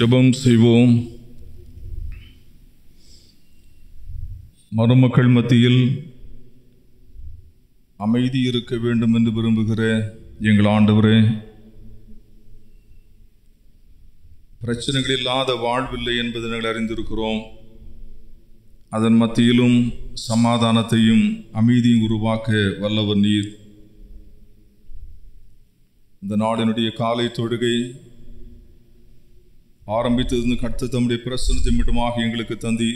ஜெபம் செய்வோம் மருமக்கள் மத்தியில் அமைதி இருக்க வேண்டும் என்று விரும்புகிற எங்கள் ஆண்டவரே பிரச்சனைகள் இல்லாத வாழ்வில்லை என்பதை நாங்கள் அறிந்திருக்கிறோம் அதன் மத்தியிலும் சமாதானத்தையும் அமைதியும் உருவாக்க வல்லவர் நீர் இந்த நாடினுடைய காலை தொழுகை ஆரம்பித்தது கடுத்த தம்முடைய பிரசனத்தை மட்டுமாக எங்களுக்கு தந்தி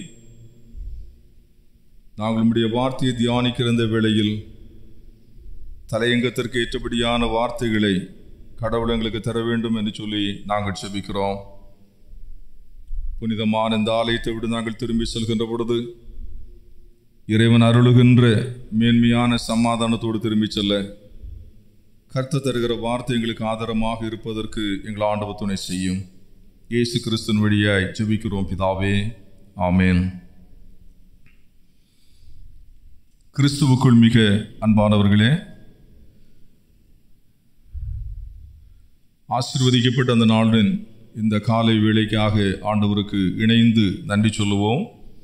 நாங்கள் உம்முடைய வார்த்தையை தியானிக்கிற இந்த வேளையில் தலையங்கத்திற்கு ஏற்றபடியான வார்த்தைகளை கடவுள் எங்களுக்கு தர வேண்டும் என்று சொல்லி நாங்கள் செபிக்கிறோம் புனிதமான இந்த ஆலயத்தை விட்டு நாங்கள் திரும்பி செல்கின்ற பொழுது இறைவன் அருளுகின்ற மேன்மையான சமாதானத்தோடு திரும்பி செல்ல கர்த்த தருகிற வார்த்தை எங்களுக்கு ஆதாரமாக இருப்பதற்கு எங்கள் ஆண்டவர் துணை செய்யும் இயேசு கிறிஸ்தன் வழியாய் ஜெபிக்கிறோம் பிதாவே ஆமேன் கிறிஸ்துவுக்குள் மிக அன்பானவர்களே ஆசீர்வதிக்கப்பட்ட அந்த நாளின் இந்த காலை வேளைக்காக ஆண்டவருக்கு இணைந்து நன்றி சொல்லுவோம்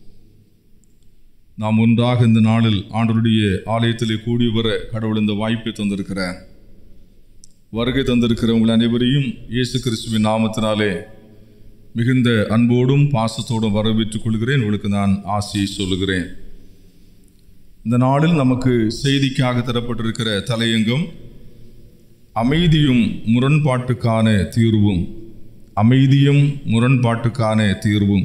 நாம் ஒன்றாக இந்த நாளில் ஆண்டவருடைய ஆலயத்திலே கூடி வர கடவுள் இந்த வாய்ப்பை தந்திருக்கிறார் வருகை தந்திருக்கிற உங்கள் அனைவரையும் இயேசு கிறிஸ்துவின் நாமத்தினாலே மிகுந்த அன்போடும் பாசத்தோடும் வரவேற்றுக் கொள்கிறேன் உங்களுக்கு நான் ஆசியை சொல்லுகிறேன் இந்த நாளில் நமக்கு செய்திக்காக தரப்பட்டிருக்கிற தலையங்கம் அமைதியும் முரண்பாட்டுக்கான தீர்வும் அமைதியும் முரண்பாட்டுக்கான தீர்வும்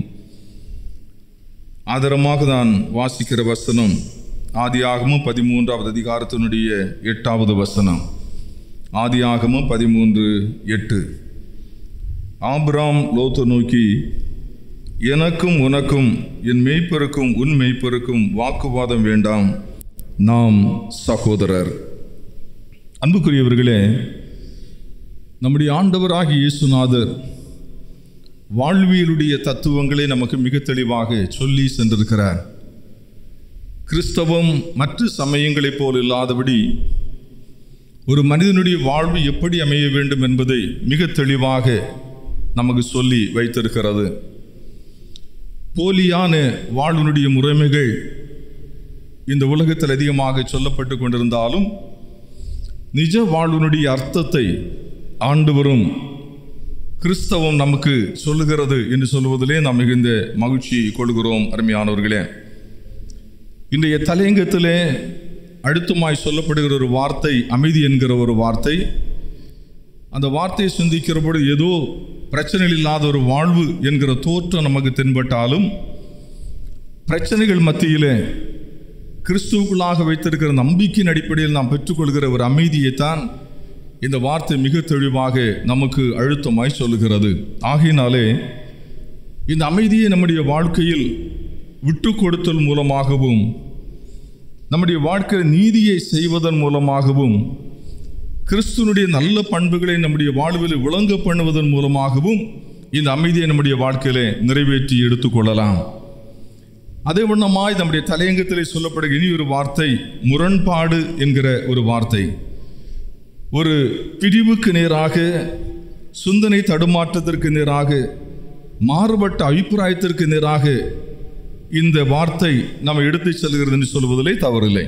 ஆதரமாக நான் வாசிக்கிற வசனம் ஆதியாகமும் பதிமூன்றாவது அதிகாரத்தினுடைய எட்டாவது வசனம் ஆதியாகமும் பதிமூன்று எட்டு ஆபிராம் லோத்து நோக்கி எனக்கும் உனக்கும் என் மெய்ப்பருக்கும் உன் மெய்ப்பருக்கும் வாக்குவாதம் வேண்டாம் நாம் சகோதரர் அன்புக்குரியவர்களே நம்முடைய ஆண்டவராகிய இயேசுநாதர் வாழ்வியலுடைய தத்துவங்களை நமக்கு மிக தெளிவாக சொல்லி சென்றிருக்கிறார் கிறிஸ்தவம் மற்ற சமயங்களைப் போல் இல்லாதபடி ஒரு மனிதனுடைய வாழ்வு எப்படி அமைய வேண்டும் என்பதை மிக தெளிவாக நமக்கு சொல்லி வைத்திருக்கிறது போலியான வாழ்வினுடைய முறைமைகள் இந்த உலகத்தில் அதிகமாக சொல்லப்பட்டு கொண்டிருந்தாலும் நிஜ வாழ்வினுடைய அர்த்தத்தை ஆண்டவரும் கிறிஸ்தவம் நமக்கு சொல்லுகிறது என்று சொல்லுவதிலே நாம் மிகுந்த மகிழ்ச்சி கொள்கிறோம் அருமையானவர்களே இன்றைய தலையங்கத்திலே அழுத்தமாய் சொல்லப்படுகிற ஒரு வார்த்தை அமைதி என்கிற ஒரு வார்த்தை அந்த வார்த்தையை சிந்திக்கிற பொழுது ஏதோ பிரச்சனைகள் இல்லாத ஒரு வாழ்வு என்கிற தோற்றம் நமக்கு தென்பட்டாலும் பிரச்சனைகள் மத்தியிலே கிறிஸ்துவுக்குள்ளாக வைத்திருக்கிற நம்பிக்கையின் அடிப்படையில் நாம் பெற்றுக்கொள்கிற ஒரு அமைதியைத்தான் இந்த வார்த்தை மிக தெளிவாக நமக்கு அழுத்தமாய் சொல்லுகிறது ஆகையினாலே இந்த அமைதியை நம்முடைய வாழ்க்கையில் விட்டு கொடுத்தல் மூலமாகவும் நம்முடைய வாழ்க்கை நீதியை செய்வதன் மூலமாகவும் கிறிஸ்துவனுடைய நல்ல பண்புகளை நம்முடைய வாழ்வில் விளங்க பண்ணுவதன் மூலமாகவும் இந்த அமைதியை நம்முடைய வாழ்க்கையிலே நிறைவேற்றி எடுத்துக்கொள்ளலாம் அதே வண்ணமாய் நம்முடைய தலையங்கத்திலே சொல்லப்படுகிற இனி ஒரு வார்த்தை முரண்பாடு என்கிற ஒரு வார்த்தை ஒரு பிரிவுக்கு நேராக சிந்தனை தடுமாற்றத்திற்கு நேராக மாறுபட்ட அபிப்பிராயத்திற்கு நேராக இந்த வார்த்தை நம்ம எடுத்து செல்கிறது என்று சொல்வதிலே தவறில்லை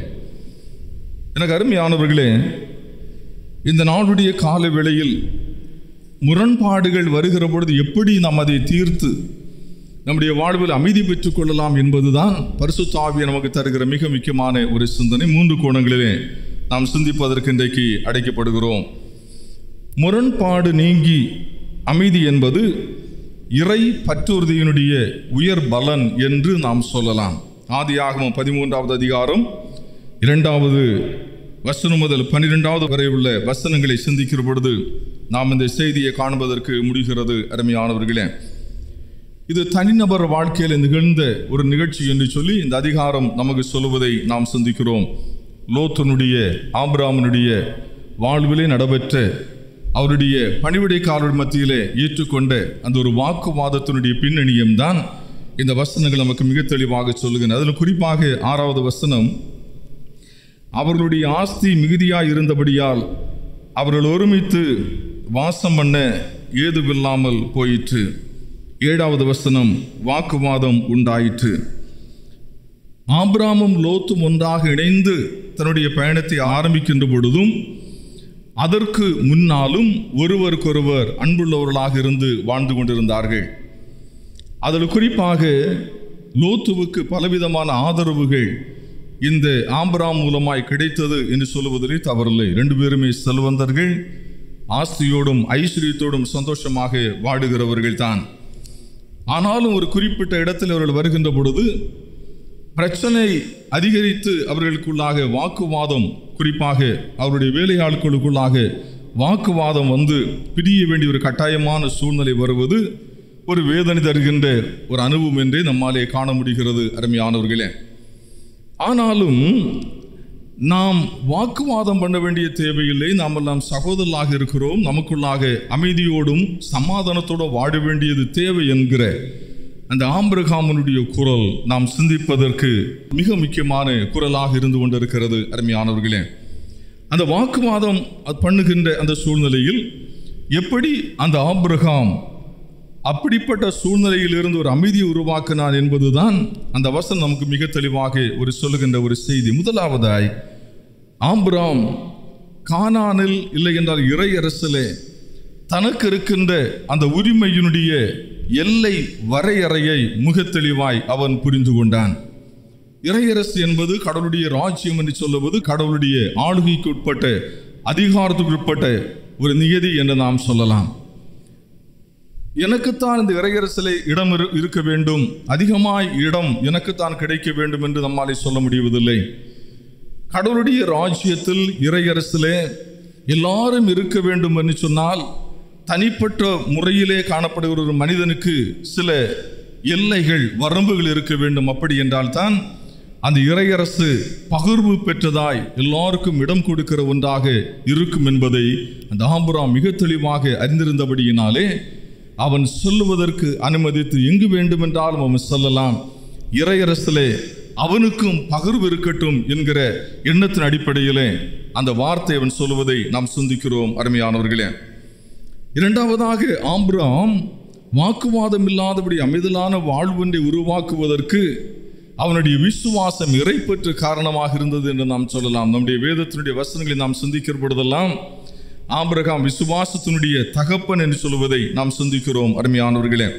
எனக்கு அருமையானவர்களே இந்த நாளுடைய கால வேளையில் முரண்பாடுகள் வருகிற பொழுது எப்படி நாம் அதை தீர்த்து நம்முடைய வாழ்வில் அமைதி பெற்றுக் கொள்ளலாம் என்பதுதான் பரிசுத்தாவிய நமக்கு தருகிற மிக முக்கியமான ஒரு சிந்தனை மூன்று கோணங்களிலே நாம் சிந்திப்பதற்கு இன்றைக்கு அடைக்கப்படுகிறோம் முரண்பாடு நீங்கி அமைதி என்பது இறை பற்றுறுதியினுடைய உயர் பலன் என்று நாம் சொல்லலாம் ஆதியாகமம் பதிமூன்றாவது அதிகாரம் இரண்டாவது வசனம் முதல் பன்னிரெண்டாவது வரை உள்ள வசனங்களை சிந்திக்கிற பொழுது நாம் இந்த செய்தியை காண்பதற்கு முடிகிறது அருமையானவர்களே இது தனிநபர் வாழ்க்கையில் நிகழ்ந்த ஒரு நிகழ்ச்சி என்று சொல்லி இந்த அதிகாரம் நமக்கு சொல்லுவதை நாம் சிந்திக்கிறோம் லோத்தனுடைய ஆபிராமனுடைய வாழ்விலே நடைபெற்ற அவருடைய பணிவிடைக்காரர் மத்தியிலே ஏற்றுக்கொண்ட அந்த ஒரு வாக்குவாதத்தினுடைய பின்னணியம் தான் இந்த வசனங்கள் நமக்கு மிக தெளிவாக சொல்லுகின்றன அதில் குறிப்பாக ஆறாவது வசனம் அவர்களுடைய ஆஸ்தி மிகுதியாய் இருந்தபடியால் அவர்கள் ஒருமித்து வாசம் பண்ண ஏதுவில்லாமல் போயிற்று ஏழாவது வசனம் வாக்குவாதம் உண்டாயிற்று ஆபிராமும் லோத்தும் ஒன்றாக இணைந்து தன்னுடைய பயணத்தை ஆரம்பிக்கின்ற பொழுதும் அதற்கு முன்னாலும் ஒருவருக்கொருவர் அன்புள்ளவர்களாக இருந்து வாழ்ந்து கொண்டிருந்தார்கள் அதில் குறிப்பாக லோத்துவுக்கு பலவிதமான ஆதரவுகள் இந்த ஆம்பராம் மூலமாய் கிடைத்தது என்று சொல்லுவதிலே தவறில்லை ரெண்டு பேருமே செல்வந்தர்கள் ஆஸ்தியோடும் ஐஸ்வர்யத்தோடும் சந்தோஷமாக வாடுகிறவர்கள் தான் ஆனாலும் ஒரு குறிப்பிட்ட இடத்தில் அவர்கள் வருகின்ற பொழுது பிரச்சனை அதிகரித்து அவர்களுக்குள்ளாக வாக்குவாதம் குறிப்பாக அவருடைய வேலையாட்களுக்குள்ளாக வாக்குவாதம் வந்து பிரிய வேண்டிய ஒரு கட்டாயமான சூழ்நிலை வருவது ஒரு வேதனை தருகின்ற ஒரு அனுபவம் என்றே நம்மாலே காண முடிகிறது அருமையானவர்களே ஆனாலும் நாம் வாக்குவாதம் பண்ண வேண்டிய தேவையில்லை நாம் எல்லாம் சகோதரர்களாக இருக்கிறோம் நமக்குள்ளாக அமைதியோடும் சமாதானத்தோடும் வாழ வேண்டியது தேவை என்கிற அந்த ஆம்பிரகாமனுடைய குரல் நாம் சிந்திப்பதற்கு மிக முக்கியமான குரலாக இருந்து கொண்டிருக்கிறது அருமையானவர்களே அந்த வாக்குவாதம் அது பண்ணுகின்ற அந்த சூழ்நிலையில் எப்படி அந்த ஆபிரகாம் அப்படிப்பட்ட சூழ்நிலையிலிருந்து ஒரு அமைதியை உருவாக்கினான் என்பதுதான் அந்த வசனம் நமக்கு மிக தெளிவாக ஒரு சொல்லுகின்ற ஒரு செய்தி முதலாவதாய் ஆம்பிராம் கானானில் இல்லை என்றால் இறை அரசிலே தனக்கு இருக்கின்ற அந்த உரிமையினுடைய எல்லை வரையறையை மிக தெளிவாய் அவன் புரிந்து கொண்டான் இறையரசு என்பது கடவுளுடைய ராஜ்யம் என்று சொல்லுவது கடவுளுடைய ஆளுகைக்கு உட்பட்ட அதிகாரத்துக்கு உட்பட்ட ஒரு நியதி என்று நாம் சொல்லலாம் எனக்குத்தான் இந்த இறையரசிலே இடம் இரு- இருக்க வேண்டும் அதிகமாய் இடம் எனக்குத்தான் கிடைக்க வேண்டும் என்று நம்மாலே சொல்ல முடிவதில்லை கடவுளுடைய ராஜ்யத்தில் இறையரசிலே எல்லாரும் இருக்க வேண்டும் என்று சொன்னால் தனிப்பட்ட முறையிலே காணப்படுகிற ஒரு மனிதனுக்கு சில எல்லைகள் வரம்புகள் இருக்க வேண்டும் அப்படி என்றால் தான் அந்த இறையரசு பகிர்வு பெற்றதாய் எல்லாருக்கும் இடம் கொடுக்கிற ஒன்றாக இருக்கும் என்பதை அந்த ஆம்புராம் மிக தெளிவாக அறிந்திருந்தபடியினாலே அவன் சொல்லுவதற்கு அனுமதித்து எங்கு வேண்டுமென்றாலும் அவன் சொல்லலாம் இறையரசிலே அவனுக்கும் பகிர்வு இருக்கட்டும் என்கிற எண்ணத்தின் அடிப்படையிலே அந்த வார்த்தை அவன் சொல்லுவதை நாம் சிந்திக்கிறோம் அருமையானவர்களே இரண்டாவதாக ஆம்பிராம் வாக்குவாதம் இல்லாதபடி அமைதலான வாழ்வொன்றை உருவாக்குவதற்கு அவனுடைய விசுவாசம் இறைப்பற்று காரணமாக இருந்தது என்று நாம் சொல்லலாம் நம்முடைய வேதத்தினுடைய வசனங்களை நாம் சிந்திக்கிற பொழுதெல்லாம் ஆபிரகாம் விசுவாசத்தினுடைய தகப்பன் என்று சொல்லுவதை நாம் சிந்திக்கிறோம் அருமையானவர்களே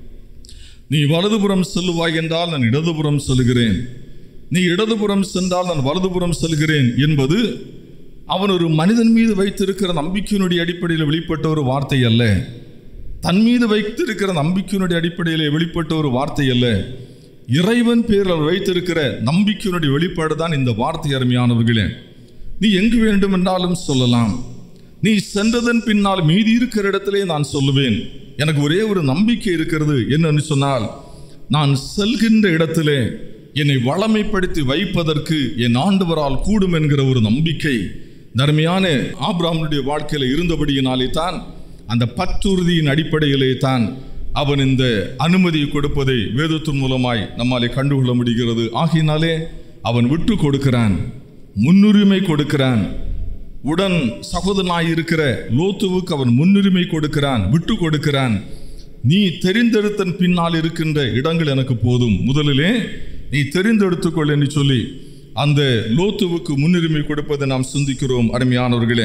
நீ வலதுபுறம் செல்லுவாய் என்றால் நான் இடதுபுறம் செல்கிறேன் நீ இடதுபுறம் சென்றால் நான் வலதுபுறம் செல்கிறேன் என்பது அவன் ஒரு மனிதன் மீது வைத்திருக்கிற நம்பிக்கையினுடைய அடிப்படையில் வெளிப்பட்ட ஒரு வார்த்தை அல்ல தன் மீது வைத்திருக்கிற நம்பிக்கையினுடைய அடிப்படையில் வெளிப்பட்ட ஒரு வார்த்தை அல்ல இறைவன் பேரில் அவர் வைத்திருக்கிற நம்பிக்கையினுடைய வெளிப்பாடு தான் இந்த வார்த்தை அருமையானவர்களே நீ எங்கு வேண்டும் என்றாலும் சொல்லலாம் நீ சென்றதன் பின்னால் மீதி இருக்கிற இடத்திலே நான் சொல்லுவேன் எனக்கு ஒரே ஒரு நம்பிக்கை இருக்கிறது என்னன்னு சொன்னால் நான் செல்கின்ற இடத்திலே என்னை வளமைப்படுத்தி வைப்பதற்கு என் ஆண்டவரால் கூடும் என்கிற ஒரு நம்பிக்கை தர்மையான ஆபிராமனுடைய வாழ்க்கையில் இருந்தபடியினாலே தான் அந்த பற்றுறுதியின் அடிப்படையிலே தான் அவன் இந்த அனுமதியை கொடுப்பதை வேதத்தின் மூலமாய் நம்மாலே கண்டுகொள்ள முடிகிறது ஆகையினாலே அவன் விட்டு கொடுக்கிறான் முன்னுரிமை கொடுக்கிறான் உடன் சகோதரனாய் இருக்கிற லோத்துவுக்கு அவன் முன்னுரிமை கொடுக்கிறான் விட்டு கொடுக்கிறான் நீ தெரிந்தெடுத்தன் பின்னால் இருக்கின்ற இடங்கள் எனக்கு போதும் முதலிலே நீ தெரிந்தெடுத்துக்கொள் என்று சொல்லி அந்த லோத்துவுக்கு முன்னுரிமை கொடுப்பதை நாம் சிந்திக்கிறோம் அருமையானவர்களே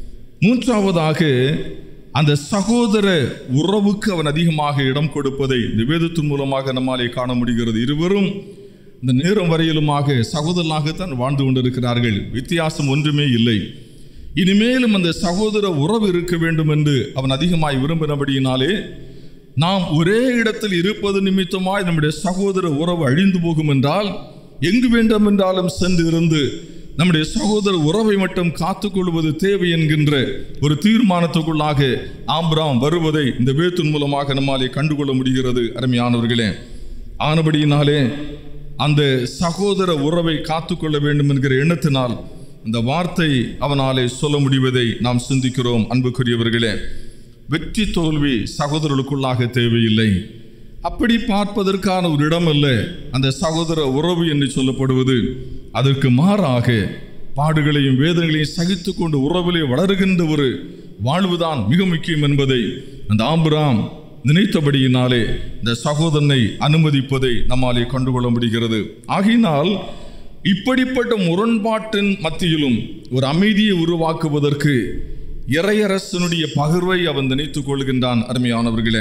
மூன்றாவதாக அந்த சகோதர உறவுக்கு அவன் அதிகமாக இடம் கொடுப்பதை இந்த வேதத்தின் மூலமாக நம்மாலே காண முடிகிறது இருவரும் இந்த நேரம் வரையிலுமாக சகோதரனாகத்தான் வாழ்ந்து கொண்டிருக்கிறார்கள் வித்தியாசம் ஒன்றுமே இல்லை இனிமேலும் அந்த சகோதர உறவு இருக்க வேண்டும் என்று அவன் அதிகமாய் விரும்பினபடியினாலே நாம் ஒரே இடத்தில் இருப்பது நிமித்தமாய் நம்முடைய சகோதர உறவு அழிந்து போகும் என்றால் எங்கு வேண்டும் என்றாலும் சென்று இருந்து நம்முடைய சகோதர உறவை மட்டும் காத்துக்கொள்வது தேவை என்கின்ற ஒரு தீர்மானத்துக்குள்ளாக ஆம்பிராம் வருவதை இந்த வேத்தின் மூலமாக நம்மாலே கண்டுகொள்ள முடிகிறது அருமையானவர்களே ஆனபடியினாலே அந்த சகோதர உறவை காத்துக்கொள்ள வேண்டும் என்கிற எண்ணத்தினால் இந்த வார்த்தை அவனாலே சொல்ல முடிவதை நாம் சிந்திக்கிறோம் அன்புக்குரியவர்களே வெற்றி தோல்வி சகோதரர்களுக்குள்ளாக தேவையில்லை அப்படி பார்ப்பதற்கான ஒரு இடம் அல்ல அந்த சகோதர உறவு என்று சொல்லப்படுவது அதற்கு மாறாக பாடுகளையும் வேதனைகளையும் சகித்து கொண்டு உறவிலே வளருகின்ற ஒரு வாழ்வுதான் மிக முக்கியம் என்பதை அந்த ஆம்புராம் நினைத்தபடியினாலே இந்த சகோதரனை அனுமதிப்பதை நம்மாலே கண்டுகொள்ள முடிகிறது ஆகையினால் இப்படிப்பட்ட முரண்பாட்டின் மத்தியிலும் ஒரு அமைதியை உருவாக்குவதற்கு இறையரசனுடைய பகிர்வை அவன் நினைத்துக் கொள்கின்றான் அருமையானவர்களே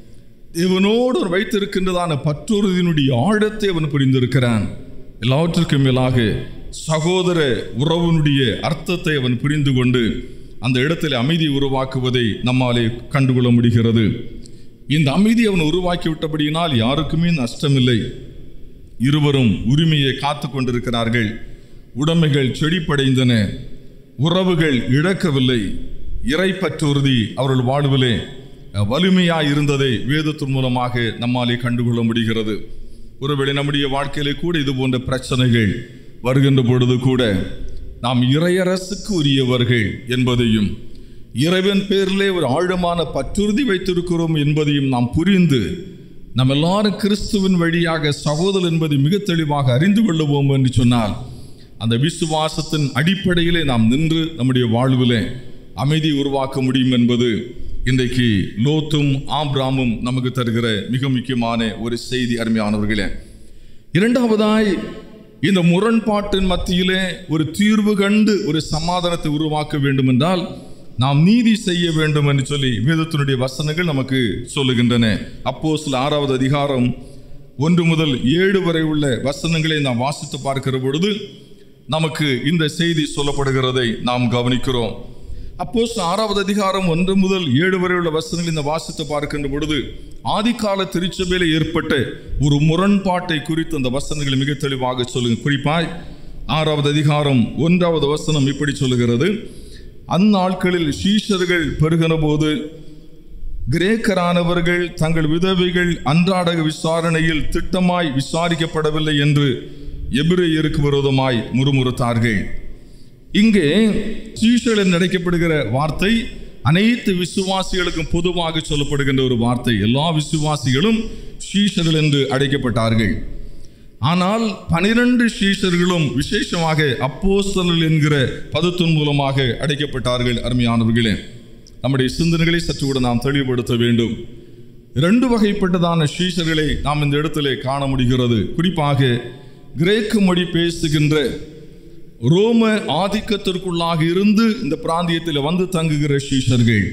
இவனோடு அவர் வைத்திருக்கின்றதான பற்றுறுதியினுடைய ஆழத்தை அவன் புரிந்திருக்கிறான் எல்லாவற்றிற்கும் மேலாக சகோதர உறவினுடைய அர்த்தத்தை அவன் புரிந்து கொண்டு அந்த இடத்தில் அமைதி உருவாக்குவதை நம்மாலே கண்டுகொள்ள முடிகிறது இந்த அமைதி அவன் உருவாக்கி விட்டபடியினால் யாருக்குமே நஷ்டமில்லை இருவரும் உரிமையை காத்து கொண்டிருக்கிறார்கள் உடைமைகள் செழிப்படைந்தன உறவுகள் இழக்கவில்லை இறைப்பற்றுறுதி அவர்கள் வாழ்விலே வலிமையாய் இருந்ததை வேதத்தின் மூலமாக நம்மாலே கண்டுகொள்ள முடிகிறது ஒருவேளை நம்முடைய வாழ்க்கையிலே கூட இது போன்ற பிரச்சனைகள் வருகின்ற பொழுது கூட நாம் இறையரசுக்கு உரியவர்கள் என்பதையும் இறைவன் பேரிலே ஒரு ஆழமான பற்றுறுதி வைத்திருக்கிறோம் என்பதையும் நாம் புரிந்து நம்ம எல்லாரும் கிறிஸ்துவின் வழியாக சகோதரர் என்பதை மிக தெளிவாக அறிந்து கொள்ளுவோம் என்று சொன்னால் அந்த விசுவாசத்தின் அடிப்படையிலே நாம் நின்று நம்முடைய வாழ்விலே அமைதி உருவாக்க முடியும் என்பது இன்றைக்கு லோத்தும் ஆப்ராமும் நமக்கு தருகிற மிக முக்கியமான ஒரு செய்தி அருமையானவர்களே இரண்டாவதாய் இந்த முரண்பாட்டின் மத்தியிலே ஒரு தீர்வு கண்டு ஒரு சமாதானத்தை உருவாக்க வேண்டும் என்றால் நாம் நீதி செய்ய வேண்டும் என்று சொல்லி வேதத்தினுடைய வசனங்கள் நமக்கு சொல்லுகின்றன அப்போ சில ஆறாவது அதிகாரம் ஒன்று முதல் ஏழு வரை உள்ள வசனங்களை நாம் வாசித்து பார்க்கிற பொழுது நமக்கு இந்த செய்தி சொல்லப்படுகிறதை நாம் கவனிக்கிறோம் அப்போ ஆறாவது அதிகாரம் ஒன்று முதல் ஏழு வரை உள்ள வசனங்கள் இந்த வாசித்து பார்க்கின்ற பொழுது ஆதிகால திருச்சபையில் ஏற்பட்ட ஒரு முரண்பாட்டை குறித்து அந்த வசனங்களை மிக தெளிவாக சொல்லுங்க குறிப்பாய் ஆறாவது அதிகாரம் ஒன்றாவது வசனம் இப்படி சொல்லுகிறது அந்நாட்களில் சீஷர்கள் பெருகின போது கிரேக்கரானவர்கள் தங்கள் விதவைகள் அன்றாட விசாரணையில் திட்டமாய் விசாரிக்கப்படவில்லை என்று எபிரேயருக்கு விரோதமாய் முறுமுறுத்தார்கள் இங்கே சீஷர்கள் என்று அழைக்கப்படுகிற வார்த்தை அனைத்து விசுவாசிகளுக்கும் பொதுவாக சொல்லப்படுகின்ற ஒரு வார்த்தை எல்லா விசுவாசிகளும் சீஷர்கள் என்று அழைக்கப்பட்டார்கள் ஆனால் பனிரெண்டு சீஷர்களும் விசேஷமாக அப்போஸ்தலர்கள் என்கிற பதத்தின் மூலமாக அழைக்கப்பட்டார்கள் அருமையானவர்களே நம்முடைய சிந்தனைகளை சற்று கூட நாம் தெளிவுபடுத்த வேண்டும் இரண்டு வகைப்பட்டதான சீஷர்களை நாம் இந்த இடத்திலே காண முடிகிறது குறிப்பாக கிரேக்க மொழி பேசுகின்ற ரோம ஆதிக்கத்திற்குள்ளாக இருந்து இந்த பிராந்தியத்தில் வந்து தங்குகிற சீஷர்கள்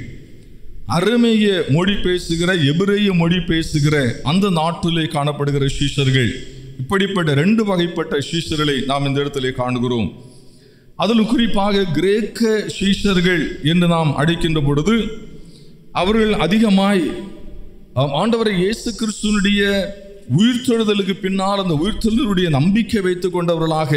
அருமைய மொழி பேசுகிற எபிரேய மொழி பேசுகிற அந்த நாட்டிலே காணப்படுகிற சீஷர்கள் இப்படிப்பட்ட ரெண்டு வகைப்பட்ட சீஷர்களை நாம் இந்த இடத்திலே காணுகிறோம் அதிலும் குறிப்பாக கிரேக்க சீஷர்கள் என்று நாம் அழைக்கின்ற பொழுது அவர்கள் அதிகமாய் ஆம், ஆண்டவரை இயேசு கிறிஸ்துவனுடைய உயிர்த்தெழுதலுக்கு பின்னால் அந்த உயிர்த்தெழுதலுடைய நம்பிக்கை வைத்துக் கொண்டவர்களாக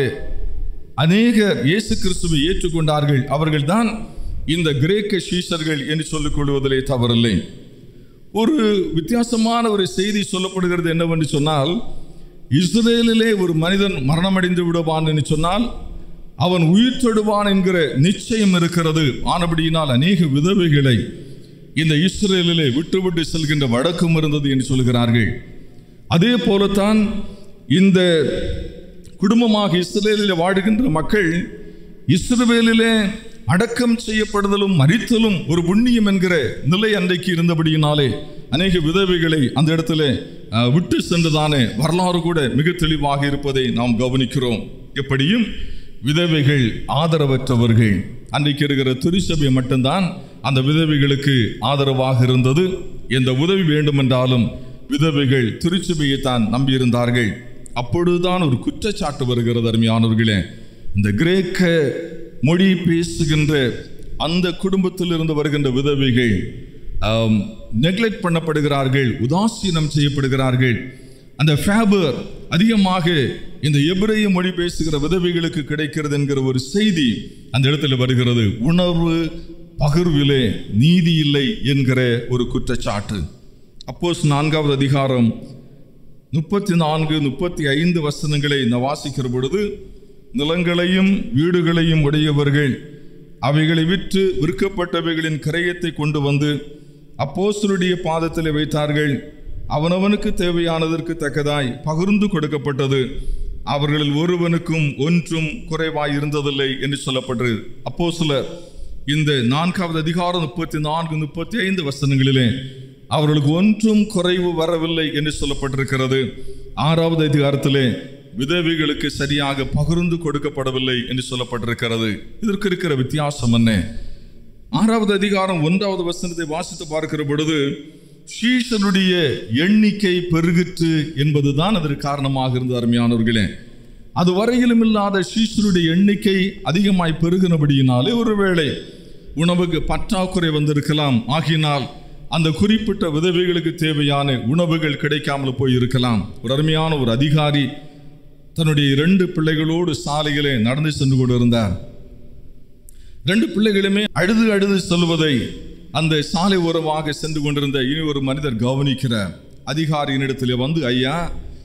அநேகர் இயேசு கிறிஸ்துவை ஏற்றுக்கொண்டார்கள் அவர்கள்தான் இந்த கிரேக்க சீஷர்கள் என்று சொல்லிக் கொள்வதிலே தவறில்லை ஒரு வித்தியாசமான ஒரு செய்தி சொல்லப்படுகிறது என்னவென்று சொன்னால் இஸ்ரேலிலே ஒரு மனிதன் மரணமடைந்து விடுவான் என்று சொன்னால் அவன் உயிர் தொடுவான் என்கிற நிச்சயம் இருக்கிறது ஆனபடியினால் அநேக விதவைகளை இந்த இஸ்ரேலிலே விட்டுவிட்டு செல்கின்ற வழக்கம் இருந்தது என்று சொல்கிறார்கள் அதே போலத்தான் இந்த குடும்பமாக இஸ்ரேலில் வாடுகின்ற மக்கள் இஸ்ரவேலிலே அடக்கம் செய்யப்படுதலும் மரித்தலும் ஒரு புண்ணியம் என்கிற நிலை அன்றைக்கு இருந்தபடியினாலே அநேக விதவைகளை அந்த இடத்துல அஹ், விட்டு சென்றதான வரலாறு கூட மிக தெளிவாக இருப்பதை நாம் கவனிக்கிறோம் எப்படியும் விதவைகள் ஆதரவற்றவர்கள் அன்றைக்கு இருக்கிற திருச்சபை மட்டும்தான் அந்த விதவைகளுக்கு ஆதரவாக இருந்தது எந்த உதவி வேண்டுமென்றாலும் விதவைகள் திருச்சபையை தான் நம்பியிருந்தார்கள் அப்பொழுதுதான் ஒரு குற்றச்சாட்டு வருகிறது அருமையானவர்களே இந்த கிரேக்க மொழி பேசுகின்ற அந்த குடும்பத்தில் இருந்து வருகின்ற விதவைகள் நெக்லெக்ட் பண்ணப்படுகிறார்கள் உதாசீனம் செய்யப்படுகிறார்கள் அந்த ஃபேபர் அதிகமாக இந்த எபிரேய மொழி பேசுகிற விதவைகளுக்கு கிடைக்கிறது என்கிற ஒரு செய்தி அந்த இடத்துல வருகிறது உணர்வு பகிர்விலே நீதி இல்லை என்கிற ஒரு குற்றச்சாட்டு அப்போஸ் நான்காவது அதிகாரம் முப்பத்தி நான்கு முப்பத்தி ஐந்து வசனங்களை நான் வாசிக்கிற பொழுது நிலங்களையும் வீடுகளையும் உடையவர்கள் அவைகளை விற்று விற்கப்பட்டவைகளின் கிரயத்தை கொண்டு வந்து அப்போஸ்தலருடைய பாதத்தில் வைத்தார்கள் அவனவனுக்கு தேவையானதற்கு தக்கதாய் பகிர்ந்து கொடுக்கப்பட்டது அவர்களில் ஒருவனுக்கும் ஒன்றும் குறைவாய் இருந்ததில்லை என்று சொல்லப்பட்டது அப்போ இந்த நான்காவது அதிகாரம் முப்பத்தி நான்கு முப்பத்தி ஐந்து வசனங்களிலே அவர்களுக்கு ஒன்றும் குறைவு வரவில்லை என்று சொல்லப்பட்டிருக்கிறது ஆறாவது அதிகாரத்திலே விதவைகளுக்கு சரியாக பகிர்ந்து கொடுக்கப்படவில்லை என்று சொல்லப்பட்டிருக்கிறது இதற்கு இருக்கிற வித்தியாசம் என்ன ஆறாவது அதிகாரம் ஒன்றாவது வசனத்தை வாசித்து பார்க்கிற பொழுது சீஷனுடைய எண்ணிக்கை பெருகிற்று என்பதுதான் அதற்கு காரணமாக இருந்த அருமையானவர்களே அது வரையிலும் இல்லாத சீஷனுடைய எண்ணிக்கை அதிகமாய் பெருகினபடியினாலே ஒருவேளை உணவுக்கு பற்றாக்குறை வந்திருக்கலாம் ஆகினால் அந்த குறிப்பிட்ட விதவைகளுக்கு தேவையான உணவுகள் கிடைக்காமல் போயிருக்கலாம் ஒரு அருமையான ஒரு அதிகாரி தன்னுடைய இரண்டு பிள்ளைகளோடு சாலையிலே நடந்து சென்று கொண்டிருந்தார் ரெண்டு பிள்ளைகளுமே அழுது அழுது சொல்வதை அந்த சாலை ஓரமாக சென்று கொண்டிருந்த இனி ஒரு மனிதர் கவனிக்கிறார் அதிகாரியினிடத்தில் வந்து ஐயா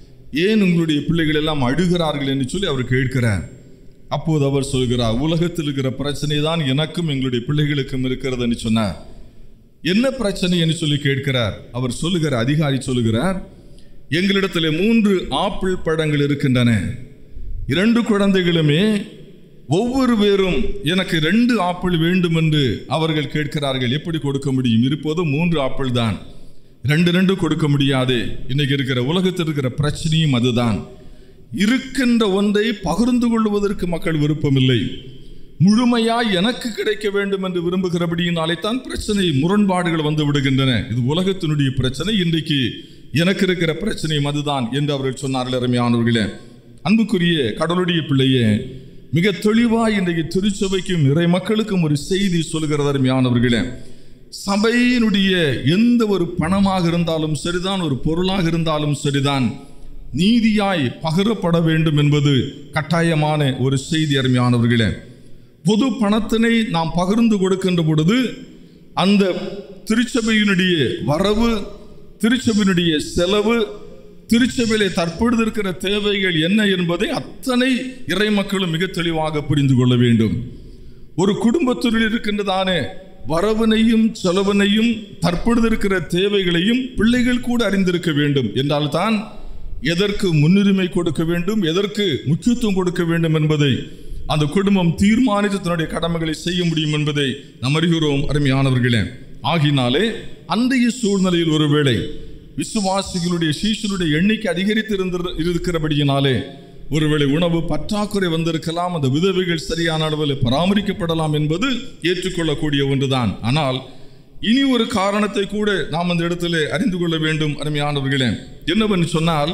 ஏன் உங்களுடைய பிள்ளைகள் எல்லாம் அழுகிறார்கள் என்று சொல்லி அவர் கேட்கிறார் அப்போது அவர் சொல்கிறார் உலகத்தில் இருக்கிற பிரச்சனை தான் எனக்கும் எங்களுடைய பிள்ளைகளுக்கும் இருக்கிறது என்று சொன்னார் என்ன பிரச்சனை என்று சொல்லி கேட்கிறார் அவர் சொல்லுகிற அதிகாரி சொல்லுகிறார் எங்களிடத்தில் மூன்று ஆப்பிள் பழங்கள் இருக்கின்றன இரண்டு குழந்தைகளுமே ஒவ்வொரு பேரும் எனக்கு ரெண்டு ஆப்பிள் வேண்டும் என்று அவர்கள் கேட்கிறார்கள் எப்படி கொடுக்க முடியும் இருப்பதும் மூன்று ஆப்பிள் தான் ரெண்டு ரெண்டு கொடுக்க முடியாது இன்னைக்கு இருக்கிற உலகத்தில் இருக்கிற பிரச்சனையும் அதுதான் இருக்கின்ற ஒன்றை பகிர்ந்து கொள்வதற்கு மக்கள் விருப்பமில்லை முழுமையாய் எனக்கு கிடைக்க வேண்டும் என்று விரும்புகிறபடியினாலே தான் பிரச்சனை முரண்பாடுகள் வந்து விடுகின்றன இது உலகத்தினுடைய பிரச்சனை இன்றைக்கு எனக்கு இருக்கிற பிரச்சனையும் அதுதான் என்று அவர்கள் சொன்னார்கள் அருமையானவர்களே அன்புக்குரிய கடவுளுடைய பிள்ளையே மிக தெளிவாய் இன்றைக்கு திருச்சபைக்கும் இறை மக்களுக்கும் ஒரு செய்தி சொல்கிறது அருமையானவர்களே சபையினுடைய எந்த ஒரு பணமாக இருந்தாலும் சரிதான் ஒரு பொருளாக இருந்தாலும் சரிதான் நீதியாய் பகிரப்பட வேண்டும் என்பது கட்டாயமான ஒரு செய்தி அருமையானவர்களே பொது பணத்தினை நாம் பகிர்ந்து கொடுக்கின்ற பொழுது அந்த திருச்சபையினுடைய வரவு திருச்சபையினுடைய செலவு திருச்சபையிலே தற்பொழுது இருக்கிற தேவைகள் என்ன என்பதை அத்தனை இறை மக்களும் மிக தெளிவாக புரிந்து கொள்ள வேண்டும் ஒரு குடும்பத்தில் இருக்கின்றதான வரவினையும் செலவினையும் தற்பொழுது இருக்கிற தேவைகளையும் பிள்ளைகள் கூட அறிந்திருக்க வேண்டும் என்றால்தான் எதற்கு முன்னுரிமை கொடுக்க வேண்டும் எதற்கு முக்கியத்துவம் கொடுக்க வேண்டும் என்பதை அந்த குடும்பம் தீர்மானித்து தன்னுடைய கடமைகளை செய்ய முடியும் என்பதை நாம் அறிகிறோம் அருமையானவர்களே ஆகினாலே அன்றைய சூழ்நிலையில் ஒருவேளை விசுவாசிகளுடைய சீஷனுடைய எண்ணிக்கை அதிகரித்து இருந்த இருக்கிறபடியினாலே ஒருவேளை உணவு பற்றாக்குறை வந்திருக்கலாம் அந்த விதவைகள் சரியான அளவில் பராமரிக்கப்படலாம் என்பது ஏற்றுக்கொள்ளக்கூடிய ஒன்றுதான் ஆனால் இனி ஒரு காரணத்தை கூட நாம் அந்த இடத்துல அறிந்து கொள்ள வேண்டும் அருமையானவர்களே என்னவென்று சொன்னால்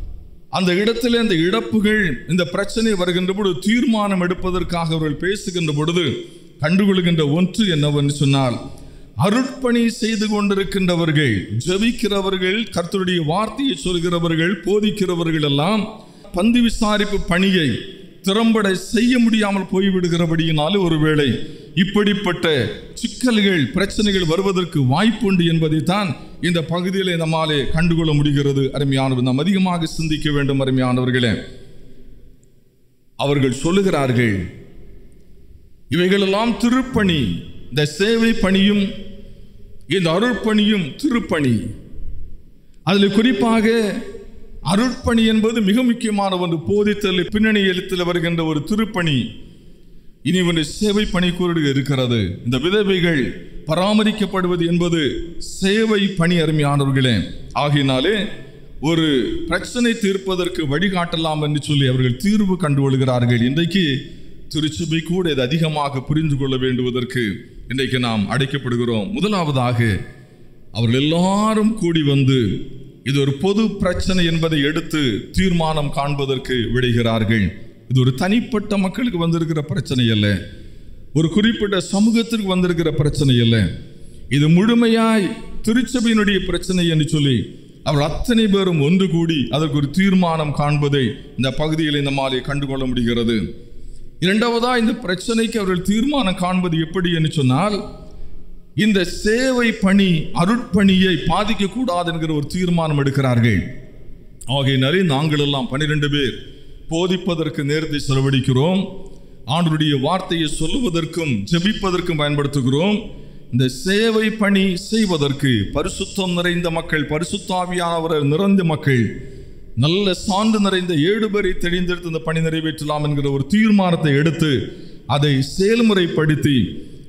அந்த இடத்துல இந்த இழப்புகள் இந்த பிரச்சனை வருகின்ற பொழுது தீர்மானம் எடுப்பதற்காக அவர்கள் பேசுகின்ற பொழுது கண்டுகொள்கின்ற ஒன்று என்னவென்று சொன்னால் அருட்பணி செய்து கொண்டிருக்கின்றவர்கள் ஜெபிக்கிறவர்கள் கர்த்தருடைய வார்த்தையை சொல்கிறவர்கள் போதிக்கிறவர்கள் எல்லாம் பந்து விசாரிப்பு பணியை திறம்பட செய்ய முடியாமல் போய்விடுகிறபடியினாலே ஒருவேளை இப்படிப்பட்ட சிக்கல்கள் பிரச்சனைகள் வருவதற்கு வாய்ப்புண்டு என்பதை தான் இந்த பகுதியிலே நம்மாலே கண்டுகொள்ள முடிகிறது அருமையானவர் நாம் அதிகமாக சிந்திக்க வேண்டும் அருமையானவர்களே அவர்கள் சொல்லுகிறார்கள் இவைகளெல்லாம் திருப்பணி இந்த சேவை பணியும் இந்த அருட்பணியும் திருப்பணி அதில் குறிப்பாக அருட்பணி என்பது மிக முக்கியமான ஒன்று போதித்தல் பின்னணி எழுத்தில் வருகின்ற ஒரு திருப்பணி இனி ஒன்று சேவை பணி கூட இருக்கிறது இந்த விதவைகள் பராமரிக்கப்படுவது என்பது சேவை பணி அருமையானவர்களே ஆகினாலே ஒரு பிரச்சனை தீர்ப்பதற்கு வழிகாட்டலாம் என்று சொல்லி அவர்கள் தீர்வு கண்டு கொள்கிறார்கள் இன்றைக்கு திருச்சபை கூட இதை அதிகமாக புரிந்து கொள்ள வேண்டுவதற்கு இன்றைக்கு நாம் அடைக்கப்படுகிறோம் முதலாவதாக அவர்கள் எல்லாரும் கூடி வந்து இது ஒரு பொது பிரச்சனை என்பதை எடுத்து தீர்மானம் காண்பதற்கு விடுகிறார்கள் இது ஒரு தனிப்பட்ட மக்களுக்கு வந்திருக்கிற பிரச்சனை அல்ல ஒரு குறிப்பிட்ட சமூகத்திற்கு வந்திருக்கிற பிரச்சனை அல்ல இது முழுமையாய் திருச்சபையினுடைய பிரச்சனை என்று சொல்லி அவர்கள் அத்தனை பேரும் ஒன்று கூடி அதற்கு ஒரு தீர்மானம் காண்பதை இந்த பகுதியில் இந்த மாலை கண்டுகொள்ள முடிகிறது இரண்டாவதா இந்த பிரச்சனைக்கு அவர்கள் தீர்மானம் காண்பது எப்படி என்று சொன்னால் இந்த சேவை பணி அருட்பணியை பாதிக்கக்கூடாது என்கிற ஒரு தீர்மானம் எடுக்கிறார்கள் ஆகையினாலே நாங்கள் எல்லாம் பன்னிரெண்டு பேர் போதிப்பதற்கு நேரத்தை செலவழிக்கிறோம் ஆண்டருடைய வார்த்தையை சொல்லுவதற்கும் ஜெபிப்பதற்கும் பயன்படுத்துகிறோம் இந்த சேவை பணி செய்வதற்கு பரிசுத்தம் நிறைந்த மக்கள் பரிசுத்தாவியானவர் நிறைந்த மக்கள் நல்ல சான்று நிறைந்த ஏழு பேரை தெளிந்தெடுத்து இந்த பணி நிறைவேற்றலாம் என்கிற ஒரு தீர்மானத்தை எடுத்து அதை செயல்முறைப்படுத்தி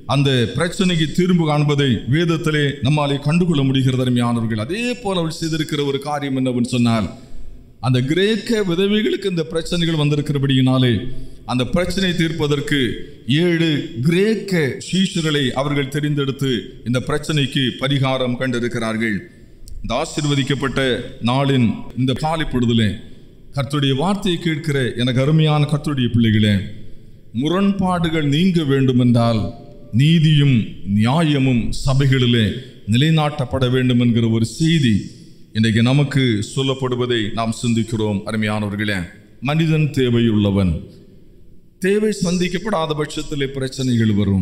அந்த பிரச்சனைக்கு தீர்வு காண்பதை வேதத்திலே நம்மாலே கண்டுகொள்ள முடிகிறது அருமையானவர்கள் அதே போல அவள் செய்திருக்கிற ஒரு காரியம் என்னவென்று சொன்னால் அந்த கிரேக்க விதவைகளுக்கு இந்த பிரச்சனைகள் வந்திருக்கிறபடியினாலே அந்த பிரச்சனை தீர்ப்பதற்கு ஏழு கிரேக்க சீஷர்களை அவர்கள் தெரிந்தெடுத்து இந்த பிரச்சனைக்கு பரிகாரம் கண்டிருக்கிறார்கள் இந்த ஆசீர்வதிக்கப்பட்ட நாளின் இந்த காலைப்பொழுதிலே கர்த்தருடைய வார்த்தையை கேட்கிற எனக்கு அருமையான கர்த்தருடைய பிள்ளைகளே முரண்பாடுகள் நீங்க வேண்டுமென்றால் நீதியும் நியாயமும் சபைகளிலே நிலைநாட்டப்பட வேண்டும் என்கிற ஒரு செய்தி இன்றைக்கு நமக்கு சொல்லப்படுவதை நாம் சிந்திக்கிறோம் அருமையானவர்களே மனிதன் தேவையுள்ளவன் தேவை சந்திக்கப்படாத பட்சத்திலே பிரச்சனைகள் வரும்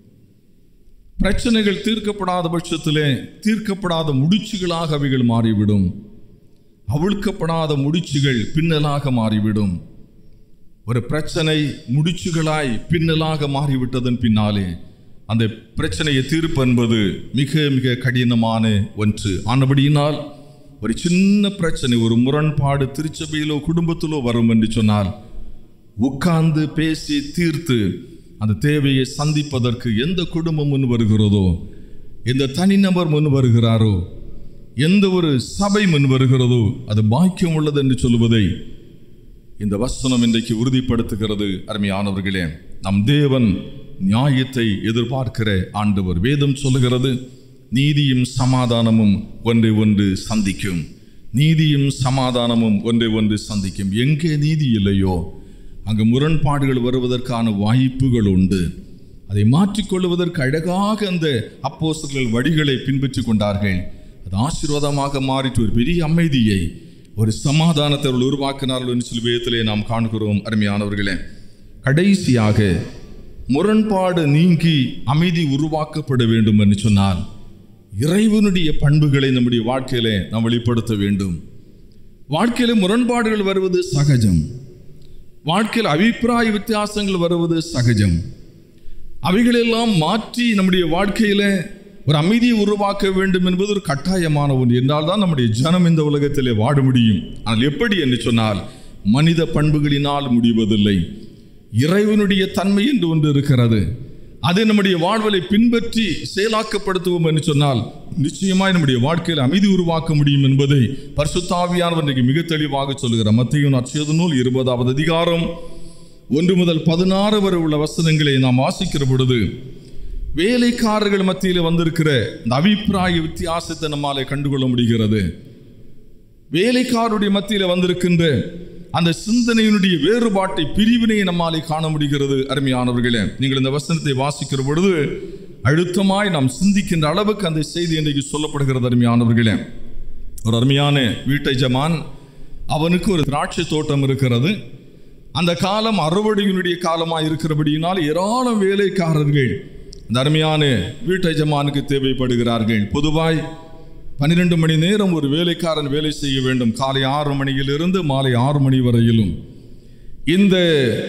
பிரச்சனைகள் தீர்க்கப்படாத பட்சத்திலே தீர்க்கப்படாத முடிச்சுகளாக அவைகள் மாறிவிடும் அவிழ்க்கப்படாத முடிச்சுகள் பின்னலாக மாறிவிடும் ஒரு பிரச்சனை முடிச்சுகளாய் பின்னலாக மாறிவிட்டதன் பின்னாலே அந்த பிரச்சனையை தீர்ப்பு என்பது மிக மிக கடினமான ஒன்று ஆனபடியினால் ஒரு சின்ன பிரச்சனை ஒரு முரண்பாடு திருச்சபையிலோ குடும்பத்திலோ வரும் என்று சொன்னால் உட்கார்ந்து பேசி தீர்த்து அந்த தேவையை சந்திப்பதற்கு எந்த குடும்பம் முன் வருகிறதோ எந்த தனிநபர் முன் வருகிறாரோ எந்த ஒரு சபை முன் வருகிறதோ அது பாக்கியம் உள்ளது என்று சொல்லுவதை இந்த வசனம் இன்றைக்கு உறுதிப்படுத்துகிறது அருமையானவர்களே நம் தேவன் நியாயத்தை எதிர்பார்க்கிற ஆண்டவர் வேதம் சொல்லுகிறது நீதியும் சமாதானமும் ஒன்றை ஒன்று சந்திக்கும் நீதியும் சமாதானமும் ஒன்றை ஒன்று சந்திக்கும் எங்கே நீதி இல்லையோ அங்கு முரண்பாடுகள் வருவதற்கான வாய்ப்புகள் உண்டு அதை மாற்றிக்கொள்வதற்கு அழகாக அந்த அப்போஸ்தலர்கள் வழிகளை பின்பற்றி கொண்டார்கள் அது ஆசீர்வாதமாக மாறிட்டு ஒரு பெரிய அமைதியை ஒரு சமாதானத்தை அவர்கள் உருவாக்கினார்கள் என்று சொல்லி வேதத்திலே நாம் காண்கிறோம் அருமையானவர்களே கடைசியாக முரண்பாடு நீங்கி அமைதி உருவாக்கப்பட வேண்டும் என்று சொன்னால் இறைவனுடைய பண்புகளை நம்முடைய வாழ்க்கையிலே நாம் வெளிப்படுத்த வேண்டும் வாழ்க்கையில முரண்பாடுகள் வருவது சகஜம் வாழ்க்கையில் அபிப்பிராய வித்தியாசங்கள் வருவது சகஜம் அவைகளெல்லாம் மாற்றி நம்முடைய வாழ்க்கையில ஒரு அமைதியை உருவாக்க வேண்டும் என்பது ஒரு கட்டாயமான ஒன்று என்றால் தான் நம்முடைய ஜனம் இந்த உலகத்திலே வாழ முடியும் ஆனால் எப்படி என்று சொன்னால் மனித பண்புகளினால் முடிவதில்லை இறைவனுடைய தன்மை என்று ஒன்று இருக்கிறது அதை நம்முடைய வாழ்வலை பின்பற்றி செயலாக்கப்படுத்துவோம் என்று சொன்னால் நிச்சயமாய் நம்முடைய வாழ்க்கையில் அமைதி உருவாக்க முடியும் என்பதை பரிசுத்தாவியானவர் இன்றைக்கு மிக தெளிவாக சொல்லுகிறார் மத்தியும் அச்சேது நூல் இருபதாவது அதிகாரம் ஒன்று முதல் பதினாறு வரை உள்ள வசனங்களை நாம் வாசிக்கிற பொழுது வேலைக்காரர்கள் மத்தியில் வந்திருக்கிற இந்த அபிப்பிராய வித்தியாசத்தை நம்மாலே கண்டுகொள்ள முடிகிறது வேலைக்காரருடைய மத்தியில் வந்திருக்கின்ற அந்த சிந்தனையினுடைய வேறுபாட்டை பிரிவினையை நம்மாலே காண முடிகிறது அருமையானவர்களே நீங்கள் இந்த வசனத்தை வாசிக்கிற பொழுது அழுத்தமாய் நாம் சிந்திக்கின்ற அளவுக்கு அந்த செய்தி இன்றைக்கு சொல்லப்படுகிறது அருமையானவர்களே ஒரு அருமையான வீட்டை ஜமான் அவனுக்கு ஒரு திராட்சை தோட்டம் இருக்கிறது அந்த காலம் அறுவடையினுடைய காலமாக இருக்கிறபடியினால் ஏராளம் வேலைக்காரர்கள் இந்த அருமையான வீட்டை ஜமானுக்கு தேவைப்படுகிறார்கள் பொதுவாய் பன்னிரெண்டு மணி நேரம் ஒரு வேலைக்காரன் வேலை செய்ய வேண்டும் காலை ஆறு மணியிலிருந்து மாலை ஆறு மணி வரையிலும் இந்த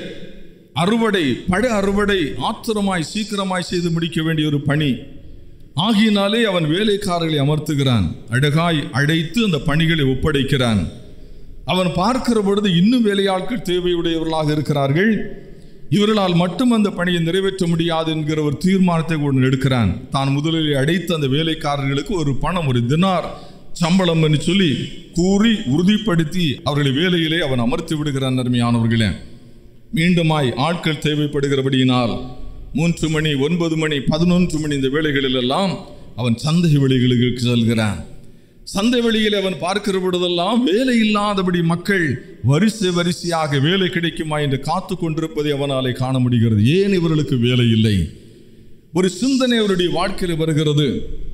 அறுவடை பழ அறுவடை ஆத்திரமாய் சீக்கிரமாய் செய்து முடிக்க வேண்டிய ஒரு பணி ஆகியினாலே அவன் வேலைக்காரர்களை அமர்த்துகிறான் அழகாய் அழைத்து அந்த பணிகளை ஒப்படைக்கிறான் அவன் பார்க்கிற பொழுது இன்னும் வேலையாட்கள் தேவையுடையவர்களாக இருக்கிறார்கள் இவர்களால் மட்டும் அந்த பணியை நிறைவேற்ற முடியாது என்கிற ஒரு தீர்மானத்தை ஒன்று எடுக்கிறான் தான் முதலில் அடைத்த அந்த வேலைக்காரர்களுக்கு ஒரு பணம் ஒரு தினார் சம்பளம் என்று சொல்லி கூறி உறுதிப்படுத்தி அவர்களை வேலையிலே அவன் அமர்த்தி விடுகிறான் அருமையானவர்களே மீண்டுமாய் ஆட்கள் தேவைப்படுகிறபடியினால் மூன்று மணி ஒன்பது மணி பதினொன்று மணி இந்த வேலைகளில் எல்லாம் அவன் சந்தை வெளிகளுக்கு செல்கிறான் சந்தை வெளியில் அவன் பார்க்கிற பொழுதெல்லாம் வேலை இல்லாதபடி மக்கள் வரிசை வரிசையாக வேலை கிடைக்குமா என்று காத்து கொண்டிருப்பதை அவனாலே காண முடிகிறது ஏன் இவர்களுக்கு வேலை இல்லை ஒரு சிந்தனை அவருடைய வாழ்க்கையில் வருகிறது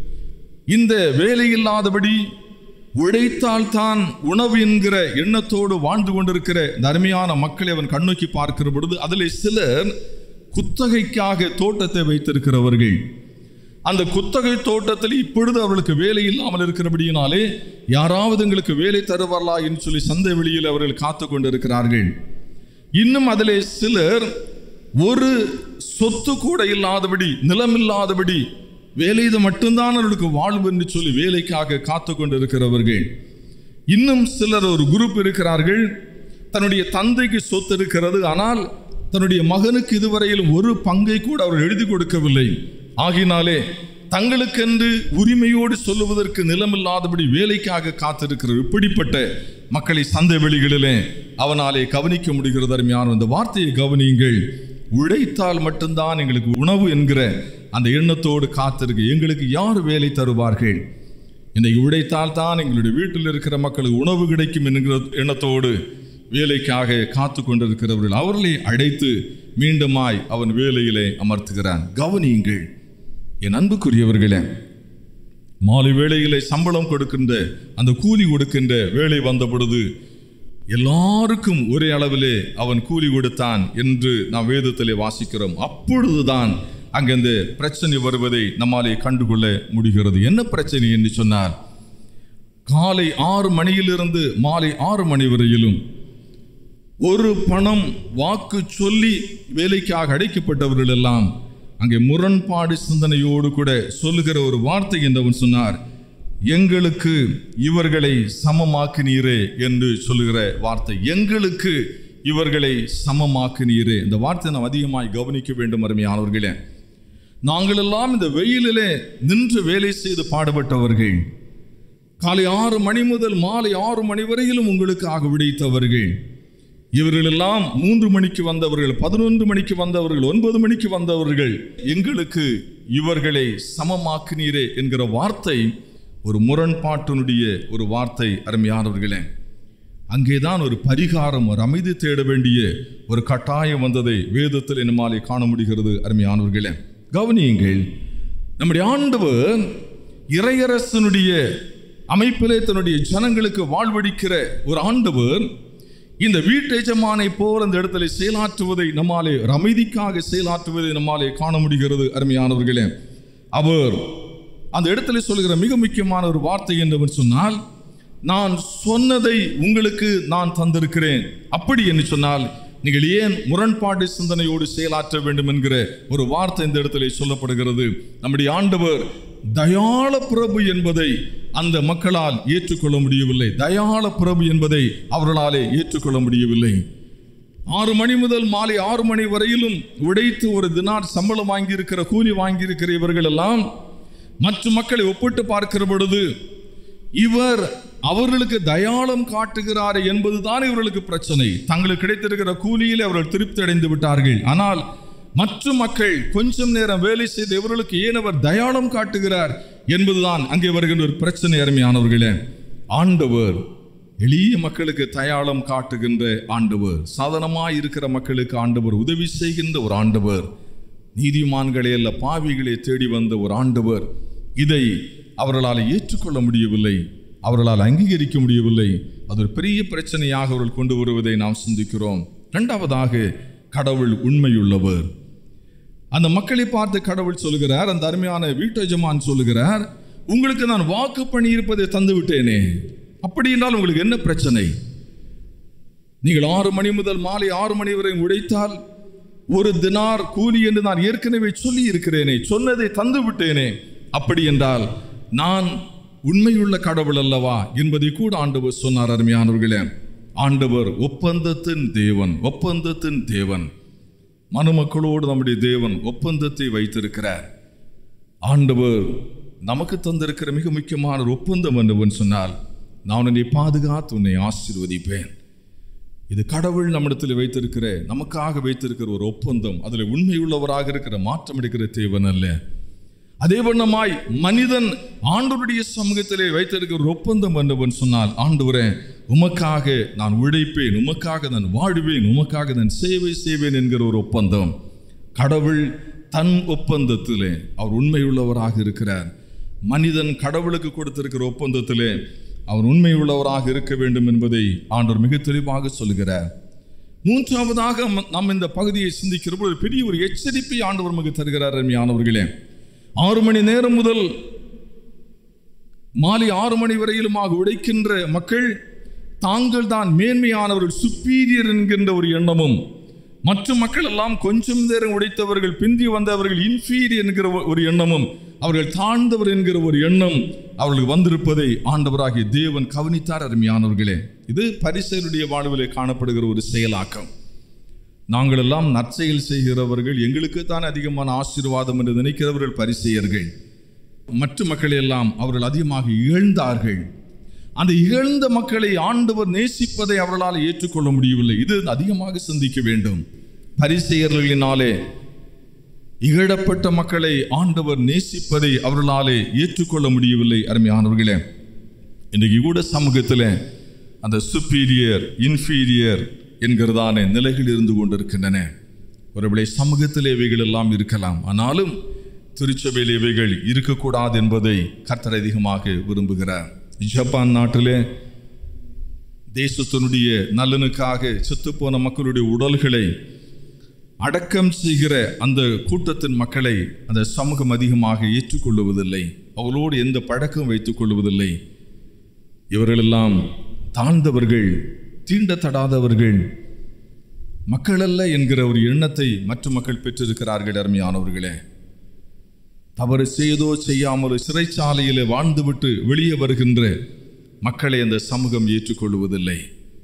இந்த வேலை இல்லாதபடி உழைத்தால் தான் உணவு என்கிற எண்ணத்தோடு வாழ்ந்து கொண்டிருக்கிற இந்த அருமையான மக்களை அவன் கண்ணோக்கி பார்க்கிற பொழுது அதில் சிலர் குத்தகைக்காக தோட்டத்தை வைத்திருக்கிறவர்கள் அந்த குத்தகை தோட்டத்தில் இப்பொழுது அவர்களுக்கு வேலை இல்லாமல் இருக்கிறபடியினாலே யாராவது எங்களுக்கு வேலை தருவார்களா என்று சொல்லி சந்தை வெளியில் அவர்கள் காத்து கொண்டிருக்கிறார்கள் இன்னும் அதிலே சிலர் ஒரு சொத்து கூட இல்லாதபடி நிலம் இல்லாதபடி வேலை இது மட்டும்தான் அவர்களுக்கு வாழ்வு என்று சொல்லி வேலைக்காக காத்து கொண்டிருக்கிறவர்கள் இன்னும் சிலர் ஒரு குரூப் இருக்கிறார்கள் தன்னுடைய தந்தைக்கு சொத்து இருக்கிறது ஆனால் தன்னுடைய மகனுக்கு இதுவரையில் ஒரு பங்கை கூட அவர் எழுதி கொடுக்கவில்லை ஆகினாலே தங்களுக்கென்று உரிமையோடு சொல்லுவதற்கு நிலமில்லாதபடி வேலைக்காக காத்திருக்கிற இப்படிப்பட்ட மக்களை சந்தை வெளிகளிலே அவனாலே கவனிக்க முடிகிறது அருமையான அந்த வார்த்தையை கவனியுங்கள் உழைத்தால் மட்டும்தான் எங்களுக்கு உணவு என்கிற அந்த எண்ணத்தோடு காத்திருக்கு எங்களுக்கு யார் வேலை தருவார்கள் இன்னைக்கு உழைத்தால் தான் எங்களுடைய வீட்டில் இருக்கிற மக்களுக்கு உணவு கிடைக்கும் என்கிற எண்ணத்தோடு வேலைக்காக காத்து கொண்டிருக்கிறவர்கள் அவர்களை அழைத்து மீண்டுமாய் அவன் வேலையிலே அமர்த்துகிறான் கவனியுங்கள் என் அன்புக்குரியவர்களே மாலை வேளையிலே சம்பளம் கொடுக்கின்ற அந்த கூலி கொடுக்கின்ற வேலை வந்த பொழுது எல்லாருக்கும் ஒரே அளவிலே அவன் கூலி கொடுத்தான் என்று நாம் வேதத்திலே வாசிக்கிறோம் அப்பொழுதுதான் அங்கே அந்த பிரச்சனை வருவதை நம்மாலே கண்டுகொள்ள முடிகிறது என்ன பிரச்சனை என்று சொன்னார் காலை ஆறு மணியிலிருந்து மாலை ஆறு மணி வரையிலும் ஒரு பணம் வாக்கு சொல்லி வேலைக்காக அடைக்கப்பட்டவர்கள் எல்லாம் அங்கே முரண்பாடு சிந்தனையோடு கூட சொல்லுகிற ஒரு வார்த்தை என்றவன் சொன்னார் எங்களுக்கு இவர்களை சமமாக்கினீரே என்று சொல்லுகிற வார்த்தை எங்களுக்கு இவர்களை சமமாக்கினீரே இந்த வார்த்தை நாம் அதிகமாய் கவனிக்க வேண்டும் அருமையானவர்களே நாங்கள் எல்லாம் இந்த வெயிலிலே நின்று வேலை செய்து பாடுபட்டவர்கள் காலை ஆறு மணி முதல் மாலை ஆறு மணி வரையிலும் உங்களுக்காக விடைத்தவர்கள் இவர்களெல்லாம் மூன்று மணிக்கு வந்தவர்கள் பதினொன்று மணிக்கு வந்தவர்கள் ஒன்பது மணிக்கு வந்தவர்கள் எங்களுக்கு இவர்களை சமமாக்கினீரே என்கிற வார்த்தை ஒரு முரண்பாட்டினுடைய ஒரு வார்த்தை அருமையானவர்களே அங்கேதான் ஒரு பரிகாரம் ஒரு அமைதி தேட வேண்டிய ஒரு கட்டாயம் வந்ததை வேதத்தில் நம்மாலே காண முடிகிறது அருமையானவர்களே கவனியுங்கள் நம்முடைய ஆண்டவர் இறையரசனுடைய அமைப்பிலே தன்னுடைய ஜனங்களுக்கு வாழ்வடிக்கிற ஒரு ஆண்டவர் இந்த வீட்டு எஜமானை போல் அந்த இடத்துல செயலாற்றுவதை நம்மாலே ஒரு அமைதிக்காக செயலாற்றுவதை நம்மாலே காண முடிகிறது அருமையானவர்களே அவர் அந்த இடத்துல சொல்கிற மிக முக்கியமான ஒரு வார்த்தை என்னவென்று சொன்னால் நான் சொன்னதை உங்களுக்கு நான் தந்திருக்கிறேன் அப்படி என்று சொன்னால் நீங்கள் ஏன் முரண்பாடு சிந்தனையோடு செயலாற்ற வேண்டும் என்கிற ஒரு வார்த்தை இந்த இடத்துல சொல்லப்படுகிறது நம்முடைய ஆண்டவர் தயாள பிரபு என்பதை அந்த மக்களால் ஏற்றுக்கொள்ள முடியவில்லை தயாள பிரபு என்பதை அவர்களாலே ஏற்றுக்கொள்ள முடியவில்லை ஆறு மணி முதல் மாலை ஆறு மணி வரையிலும் உடைத்து ஒரு தினார் சம்பளம் வாங்கியிருக்கிற கூலி வாங்கியிருக்கிற இவர்கள் எல்லாம் மற்ற மக்களை ஒப்பிட்டு பார்க்கிற பொழுது இவர் அவர்களுக்கு தயாளம் காட்டுகிறார் என்பதுதான் இவர்களுக்கு பிரச்சனை தங்களுக்கு கிடைத்திருக்கிற கூலியில் அவர்கள் திருப்தி அடைந்து விட்டார்கள் ஆனால் மற்ற மக்கள் கொஞ்சம் நேரம் வேலை செய்து இவர்களுக்கு ஏன் அவர் தயாளம் காட்டுகிறார் என்பதுதான் அங்கே வருகின்ற ஒரு பிரச்சனை அருமையானவர்களே ஆண்டவர் எளிய மக்களுக்கு தயாளம் காட்டுகின்ற ஆண்டவர் சாதனமாய் இருக்கிற மக்களுக்கு ஆண்டவர் உதவி செய்கின்ற ஒரு ஆண்டவர் நீதிமான்களே அல்ல பாவிகளே தேடி வந்த ஒரு ஆண்டவர் இதை அவர்களால் ஏற்றுக்கொள்ள முடியவில்லை அவர்களால் அங்கீகரிக்க முடியவில்லை அது ஒரு பெரிய பிரச்சனையாக அவர்கள் கொண்டு வருவதை நாம் சிந்திக்கிறோம் இரண்டாவதாக கடவுள் உண்மையுள்ளவர் அந்த மக்களை பார்த்து கடவுள் சொல்லுகிறார் அந்த அருமையான வீட்டு எஜமான் சொல்லுகிறார் உங்களுக்கு நான் வாக்கு பண்ணி இருப்பதை தந்து விட்டேனே அப்படி என்றால் உங்களுக்கு என்ன பிரச்சனை நீங்கள் ஆறு மணி முதல் மாலை ஆறு மணி வரை உழைத்தால் ஒரு தினார் கூலி என்று நான் ஏற்கனவே சொல்லி இருக்கிறேனே சொன்னதை தந்து விட்டேனே அப்படி என்றால் நான் உண்மையுள்ள கடவுள் அல்லவா என்பதை கூட ஆண்டவர் சொன்னார் அருமையானவர்களே ஆண்டவர் ஒப்பந்தத்தின் தேவன் ஒப்பந்தத்தின் தேவன் மனுமக்களோடு நம்முடைய தேவன் ஒப்பந்தத்தை வைத்திருக்கிறார் ஆண்டவர் நமக்கு தந்திருக்கிற மிக முக்கியமான ஒரு ஒப்பந்தம் என்னவென்று சொன்னால் நான் உன்னை பாதுகாத்து உன்னை ஆசீர்வதிப்பேன் இது கடவுள் நம்மிடத்தில் வைத்திருக்கிற நமக்காக வைத்திருக்கிற ஒரு ஒப்பந்தம் அதில் உண்மையுள்ளவராக இருக்கிற மாற்றம் எடுக்கிற தேவன் அல்ல அதே வண்ணமாய் மனிதன் ஆண்டவருடைய சமூகத்திலே வைத்திருக்கிற ஒரு ஒப்பந்தம் என்னவென்று சொன்னால் ஆண்டவரே உமக்காக நான் உழைப்பேன் உமக்காக நான் வாழ்வேன் உமக்காக நான் சேவை செய்வேன் என்கிற ஒரு ஒப்பந்தம் கடவுள் தன் ஒப்பந்தத்திலே அவர் உண்மையுள்ளவராக இருக்கிறார் மனிதன் கடவுளுக்கு கொடுத்திருக்கிற ஒப்பந்தத்திலே அவர் உண்மையுள்ளவராக இருக்க வேண்டும் என்பதை ஆண்டவர் மிக தெளிவாக சொல்கிறார் மூன்றாவதாக நாம் இந்த பகுதியை சிந்திக்கிற ஒரு பெரிய ஒரு எச்சரிப்பை ஆண்டவர் மிக தருகிறார் அருமையானவர்களே ஆறு மணி நேரம் முதல் மாலை ஆறு மணி வரையிலுமாக உழைக்கின்ற மக்கள் தாங்கள் தான் மேன்மையானவர்கள் சுப்பீரியர் என்கின்ற ஒரு எண்ணமும் மற்ற மக்கள் எல்லாம் கொஞ்சம் நேரம் உடைத்தவர்கள் பிந்தி வந்தவர்கள் இன்ஃபீரியர் என்கிற ஒரு எண்ணமும் அவர்கள் தாழ்ந்தவர் என்கிற ஒரு எண்ணம் அவர்களுக்கு வந்திருப்பதை ஆண்டவராகிய தேவன் கவனித்தார் அருமையானவர்களே இது பரிசேருடைய வாழ்விலே காணப்படுகிற ஒரு செயலாக்கம் நாங்கள் எல்லாம் நற்செயல் செய்கிறவர்கள் எங்களுக்கு தான் அதிகமான ஆசீர்வாதம் என்று நினைக்கிறவர்கள் பரிசெயர்கள் மற்ற மக்களை எல்லாம் அவர்கள் அதிகமாக இகழ்ந்தார்கள் அந்த இகழ்ந்த மக்களை ஆண்டவர் நேசிப்பதை அவர்களால் ஏற்றுக்கொள்ள முடியவில்லை இது அதிகமாக சிந்திக்க வேண்டும் பரிசெயர்களினாலே இகழப்பட்ட மக்களை ஆண்டவர் நேசிப்பதை அவர்களாலே ஏற்றுக்கொள்ள முடியவில்லை அருமையானவர்களே இன்றைக்கு கூட சமூகத்தில் அந்த சுப்பீரியர் இன்ஃபீரியர் என்கிறதான நிலைகள் இருந்து கொண்டிருக்கின்றன ஒருவேளை சமூகத்தில் இவைகள் எல்லாம் இருக்கலாம் ஆனாலும் திருச்சபையில் இவைகள் இருக்கக்கூடாது என்பதை கர்த்தர் அதிகமாக விரும்புகிறார் ஜப்பான் நாட்டிலே தேசத்தினுடைய நலனுக்காக செத்துப்போன மக்களுடைய உடல்களை அடக்கம் செய்கிற அந்த கூட்டத்தின் மக்களை அந்த சமூகம் அதிகமாக ஏற்றுக்கொள்ளுவதில்லை அவர்களோடு எந்த பழக்கம் வைத்துக் கொள்வதில்லை இவர்களெல்லாம் தாழ்ந்தவர்கள் தீண்டத்தடாதவர்கள் மக்களல்ல என்கிற ஒரு எண்ணத்தை மற்ற மக்கள் பெற்றிருக்கிறார்கள் அருமையானவர்களே தவறு செய்தோ செய்யாமலோ சிறைச்சாலையில் வாழ்ந்துவிட்டு வெளியே வருகின்ற மக்களை அந்த சமூகம் ஏற்றுக்கொள்வதில்லை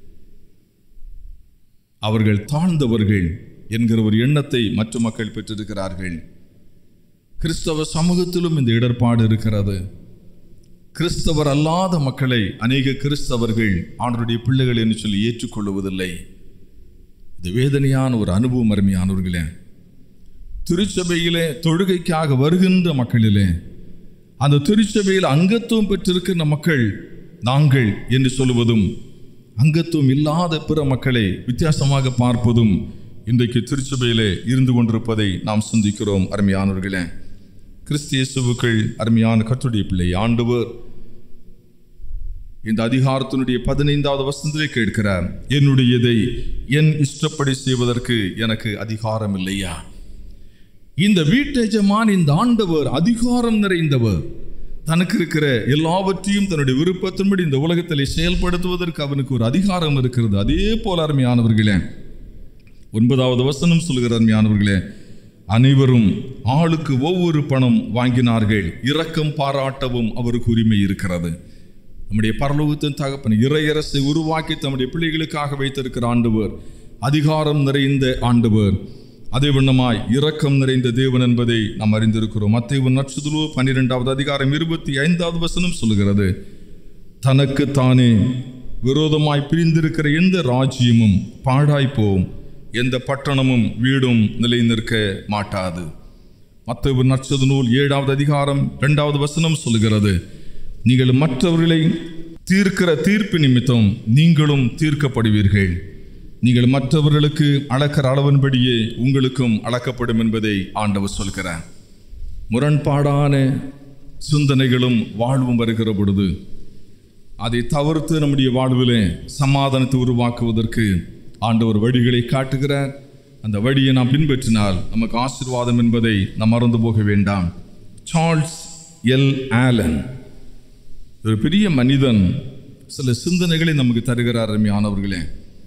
அவர்கள் தாழ்ந்தவர்கள் என்கிற ஒரு எண்ணத்தை மற்ற மக்கள் பெற்றிருக்கிறார்கள் கிறிஸ்தவ சமூகத்திலும் இந்த இடர்பாடு இருக்கிறது கிறிஸ்தவர் அல்லாத மக்களை அநேக கிறிஸ்தவர்கள் ஆண்டருடைய பிள்ளைகள் என்று சொல்லி ஏற்றுக்கொள்வதில்லை இது வேதனையான ஒரு அனுபவம் அருமையானவர்களே திருச்சபையிலே தொழுகைக்காக வருகின்ற மக்களிலே அந்த திருச்சபையில் அங்கத்துவம் பெற்றிருக்கின்ற மக்கள் நாங்கள் என்று சொல்லுவதும் அங்கத்துவம் இல்லாத பிற மக்களை வித்தியாசமாக பார்ப்பதும் இன்றைக்கு திருச்சபையிலே இருந்து கொண்டிருப்பதை நாம் சிந்திக்கிறோம் அருமையானவர்களே கிறிஸ்தியசுவுக்கள் அருமையான கற்றுடைய பிள்ளை ஆண்டவர் இந்த அதிகாரத்தினுடைய பதினைந்தாவது வசனத்திலே கேட்கிறார் என்னுடையதை என் இஷ்டப்படி செய்வதற்கு எனக்கு அதிகாரம் இல்லையா இந்த வீட்டெஜமான் இந்த ஆண்டவர் அதிகாரம் நிறைந்தவர் தனக்கு இருக்கிற எல்லாவற்றையும் தன்னுடைய விருப்பத்தின்படி இந்த உலகத்திலே செயல்படுத்துவதற்கு அவனுக்கு ஒரு அதிகாரம் இருக்கிறது அதே போல அருமையானவர்களே ஒன்பதாவது வசனம் சொல்கிற அருமையானவர்களே அனைவரும் ஆளுக்கு ஒவ்வொரு பணம் வாங்கினார்கள் இரக்கம் பாராட்டவும் அவருக்கு உரிமை இருக்கிறது நம்முடைய பரலோகத்தின் தகப்பன் இறையரசை உருவாக்கி தம்முடைய பிள்ளைகளுக்காக வைத்திருக்கிற ஆண்டவர் அதிகாரம் நிறைந்த ஆண்டவர் அதே வண்ணமாய் இரக்கம் நிறைந்த தேவன் என்பதை நாம் அறிந்திருக்கிறோம் மத்தேவன் நட்சத்திரோ பன்னிரெண்டாவது அதிகாரம் இருபத்தி ஐந்தாவது வசனம் சொல்கிறது தனக்கு தானே விரோதமாய் பிரிந்திருக்கிற எந்த ராஜ்யமும் பாழாய் போம் எந்த பட்டணமும் வீடும் நிலை நிற்க மாட்டாது மத்தேவ நட்சது நூல் ஏழாவது அதிகாரம் இரண்டாவது வசனம் சொல்கிறது நீங்கள் மற்றவர்களை தீர்க்கிற தீர்ப்பு நிமித்தம் நீங்களும் தீர்க்கப்படுவீர்கள் நீங்கள் மற்றவர்களுக்கு அளக்கிற அளவின்படியே உங்களுக்கும் அளக்கப்படும் என்பதை ஆண்டவர் சொல்கிறார் முரண்பாடான சிந்தனைகளும் வாழ்வும் வருகிற பொழுது அதை தவிர்த்து நம்முடைய வாழ்விலே சமாதானத்தை உருவாக்குவதற்கு ஆண்டவர் வழிகளை காட்டுகிறார் அந்த வழியை நாம் பின்பற்றினால் நமக்கு ஆசீர்வாதம் என்பதை நாம் மறந்து போக வேண்டாம் சார்ல்ஸ் எல் ஆலன் ஒரு பெரிய மனிதன் சில சிந்தனைகளை நமக்கு தருகிறார் அருமையானவர்களே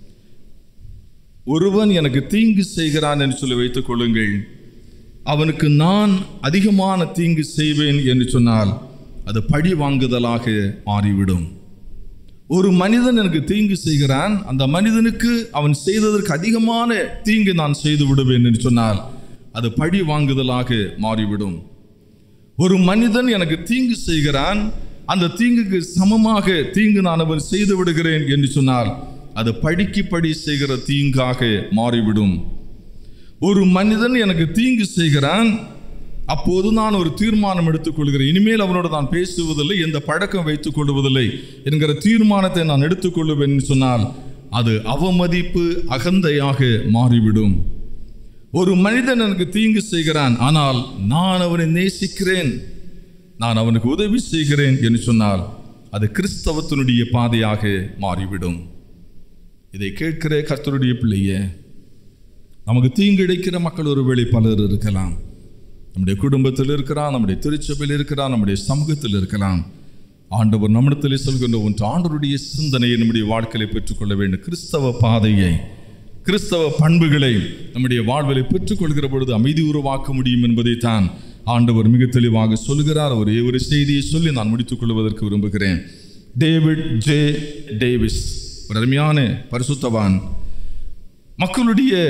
ஒருவன் எனக்கு தீங்கு செய்கிறான் என்று சொல்லி வைத்துக் கொள்ளுங்கள் அவனுக்கு நான் அதிகமான தீங்கு செய்வேன் என்று சொன்னால் அது பழி வாங்குதலாக மாறிவிடும் ஒரு மனிதன் எனக்கு தீங்கு செய்கிறான் அந்த மனிதனுக்கு அவன் செய்ததற்கு அதிகமான தீங்கு நான் செய்து விடுவேன் என்று சொன்னால் அது பழி வாங்குதலாக மாறிவிடும் ஒரு மனிதன் எனக்கு தீங்கு செய்கிறான் அந்த தீங்குக்கு சமமாக தீங்கு நான் அவன் செய்து விடுகிறேன் என்று சொன்னால் அது படிக்கு படி செய்கிற தீங்காக மாறிவிடும் ஒரு மனிதன் எனக்கு தீங்கு செய்கிறான் அப்போது நான் ஒரு தீர்மானம் எடுத்துக்கொள்கிறேன் இனிமேல் அவனோடு நான் பேசுவதில்லை எந்த பழக்கம் வைத்துக் கொள்வதில்லை என்கிற தீர்மானத்தை நான் எடுத்துக்கொள்ளுவேன் என்று சொன்னால் அது அவமதிப்பு அகந்தையாக மாறிவிடும் ஒரு மனிதன் எனக்கு தீங்கு செய்கிறான் ஆனால் நான் அவனை நேசிக்கிறேன் நான் அவனுக்கு உதவி செய்கிறேன் என்று சொன்னால் அது கிறிஸ்தவத்தினுடைய பாதையாக மாறிவிடும் இதை கேட்கிற கர்த்தருடைய பிள்ளையே நமக்கு தீங்கு இழைக்கிற மக்கள் ஒருவேளை பலர் இருக்கலாம் நம்முடைய குடும்பத்தில் இருக்கிறான் நம்முடைய திருச்சபையில் இருக்கிறான் நம்முடைய சமூகத்தில் இருக்கலாம் ஆண்டவர் நம்மிடத்திலே சொல்கின்ற ஒன்று ஆண்டவருடைய சிந்தனையை நம்முடைய வாழ்க்கையை பெற்றுக்கொள்ள வேண்டும் கிறிஸ்தவ பாதையை கிறிஸ்தவ பண்புகளை நம்முடைய வாழ்விலை பெற்றுக்கொள்கிற பொழுது அமைதி உருவாக்க முடியும் என்பதைத்தான் ஆண்டவர் மிக தெளிவாக சொல்கிறார் ஒரே ஒரு செய்தியை சொல்லி நான் முடித்துக் கொள்வதற்கு விரும்புகிறேன் டேவிட் ஜே டேவிஸ் ஒரு அருமையான பரிசுத்தவான் மக்களுடைய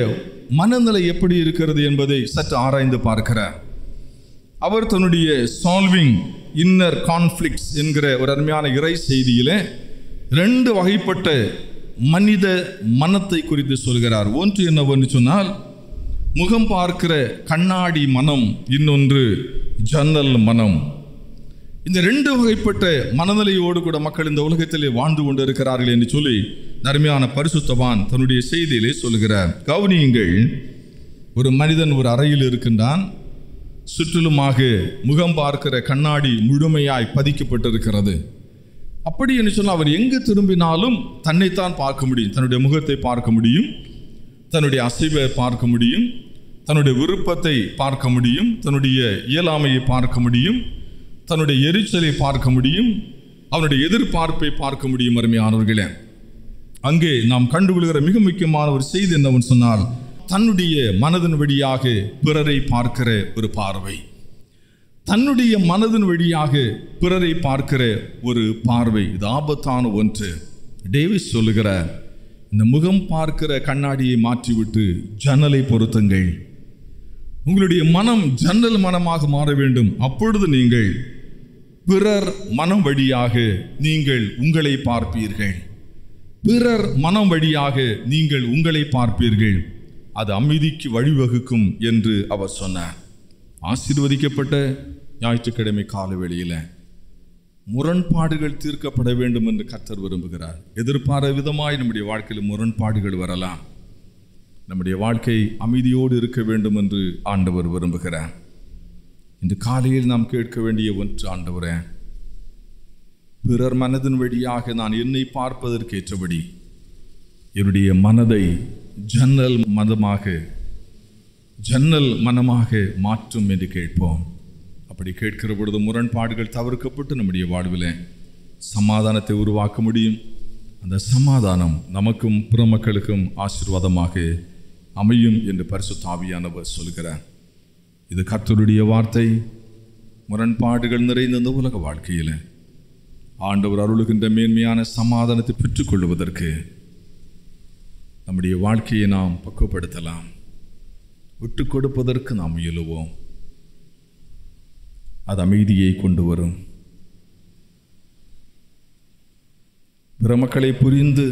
மனநிலை எப்படி இருக்கிறது என்பதை சற்று ஆராய்ந்து பார்க்கிறார் அவர் தன்னுடைய சால்விங் இன்னர் கான்ஃப்ளிக்ட்ஸ் என்கிற ஒரு அருமையான இறை செய்தியிலே ரெண்டு வகைப்பட்ட மனித மனத்தை குறித்து சொல்கிறார் ஒன்று என்னவென்று சொன்னால் முகம் பார்க்கிற கண்ணாடி மனம் இன்னொன்று ஜன்னல் மனம் இந்த ரெண்டு வகைப்பட்ட மனநிலையோடு கூட மக்கள் இந்த உலகத்திலே வாழ்ந்து கொண்டிருக்கிறார்கள் என்று சொல்லி நர்மையான பரிசுத்தவான் தன்னுடைய செய்தியிலே சொல்கிறார் கவனியுங்கள் ஒரு மனிதன் ஒரு அறையில் இருக்கின்றான் சுற்றிலுமாக முகம் பார்க்கிற கண்ணாடி முழுமையாய் பதிக்கப்பட்டிருக்கிறது அப்படி என்று சொன்னால் அவர் எங்கு திரும்பினாலும் தன்னைத்தான் பார்க்க முடியும் தன்னுடைய முகத்தை பார்க்க முடியும் தன்னுடைய அசைவை பார்க்க முடியும் தன்னுடைய விருப்பத்தை பார்க்க முடியும் தன்னுடைய இயலாமையை பார்க்க முடியும் தன்னுடைய எரிச்சலை பார்க்க முடியும் அவனுடைய எதிர்பார்ப்பை பார்க்க முடியும் அருமையானவர்களே அங்கே நாம் கண்டுகொள்கிற மிக முக்கியமான ஒரு செய்தி என்னவென்று சொன்னால் தன்னுடைய மனதின் வழியாக பிறரை பார்க்கிற ஒரு பார்வை தன்னுடைய மனதின் வழியாக பிறரை பார்க்கிற ஒரு பார்வை இது ஆபத்தான ஒன்று டேவிஸ் சொல்லுகிறார் இந்த முகம் பார்க்கிற கண்ணாடியை மாற்றிவிட்டு ஜன்னலை பொருத்துங்கள் உங்களுடைய மனம் ஜன்னல் மனமாக மாற வேண்டும் அப்பொழுது நீங்கள் பிறர் மனம் வழியாக நீங்கள் உங்களை பார்ப்பீர்கள் பிறர் மனம் வழியாக நீங்கள் உங்களை பார்ப்பீர்கள் அது அமைதிக்கு வழிவகுக்கும் என்று அவர் சொன்னார் ஆசீர்வதிக்கப்பட்ட ஞாயிற்றுக்கிழமை கால வேளையில் முரண்பாடுகள் தீர்க்கப்பட வேண்டும் என்று கர்த்தர் விரும்புகிறார் எதிர்பார விதமாய் நம்முடைய வாழ்க்கையில் முரண்பாடுகள் வரலாம் நம்முடைய வாழ்க்கை அமைதியோடு இருக்க வேண்டும் என்று ஆண்டவர் விரும்புகிறார் இன்று காலையில் நாம் கேட்க வேண்டிய ஒன்று ஆண்டவரே பிறர் மனதின் வழியாக நான் என்னை பார்ப்பதற்கு ஏற்றபடி என்னுடைய மனதை ஜன்னல் மதமாக ஜன்னல் மனமாக மாற்றும் என்று கேட்போம் அப்படி கேட்கிற பொழுது முரண்பாடுகள் தவிர்க்கப்பட்டு நம்முடைய வாழ்வில் சமாதானத்தை உருவாக்க முடியும் அந்த சமாதானம் நமக்கும் பிற மக்களுக்கும் ஆசீர்வாதமாக அமையும் என்று பரிசுத்தாவியானவர் சொல்கிறார் இது கர்த்தருடைய வார்த்தை முரண்பாடுகள் நிறைந்த இந்த உலக வாழ்க்கையில் ஆண்டவர் அருளுகின்ற மேன்மையான சமாதானத்தை பெற்றுக்கொள்வதற்கு நம்முடைய வாழ்க்கையை நாம் பக்குவப்படுத்தலாம் விட்டு கொடுப்பதற்கு நாம் முயலுவோம் அது அமைதியை கொண்டு வரும் பிற மக்களை புரிந்து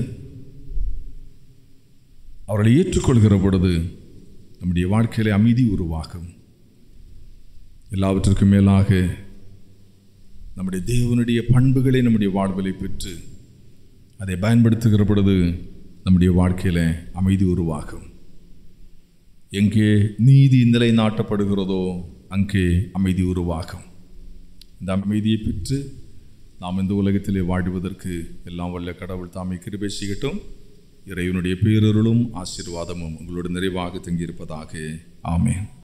அவர்களை ஏற்றுக்கொள்கிற பொழுது நம்முடைய வாழ்க்கையில அமைதி உருவாகும் எல்லாவற்றிற்கும் மேலாக நம்முடைய தேவனுடைய பண்புகளை நம்முடைய வாழ்விலை பெற்று அதை பயன்படுத்துகிற பொழுது நம்முடைய வாழ்க்கையில் அமைதி உருவாகும் எங்கே நீதி நிலை நாட்டப்படுகிறதோ அங்கே அமைதி உருவாகும் இந்த அமைதியை பெற்று நாம் இந்த உலகத்திலே வாழ்வதற்கு எல்லாம் வல்ல கடவுள் தாமை கிருபை செய்யட்டும் இறைவனுடைய பேரருளும் ஆசீர்வாதமும் உங்களோடு நிறைவாக தங்கியிருப்பதாக ஆமேன்